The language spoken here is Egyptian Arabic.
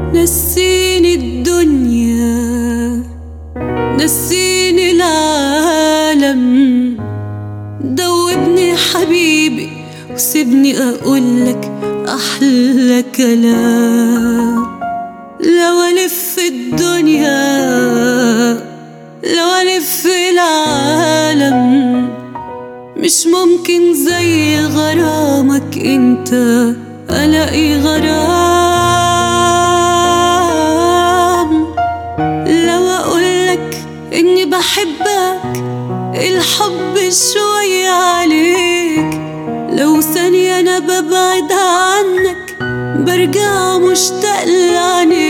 نسيني الدنيا نسيني العالم دوبني حبيبي وسيبني أقولك أحلى كلام لو ألف الدنيا لو ألف العالم مش ممكن زي غرامك انت الاقي غرام لو اقولك اني بحبك الحب شوية عليك لو ثانية انا ببعد عنك برجع مشتاق لعينيك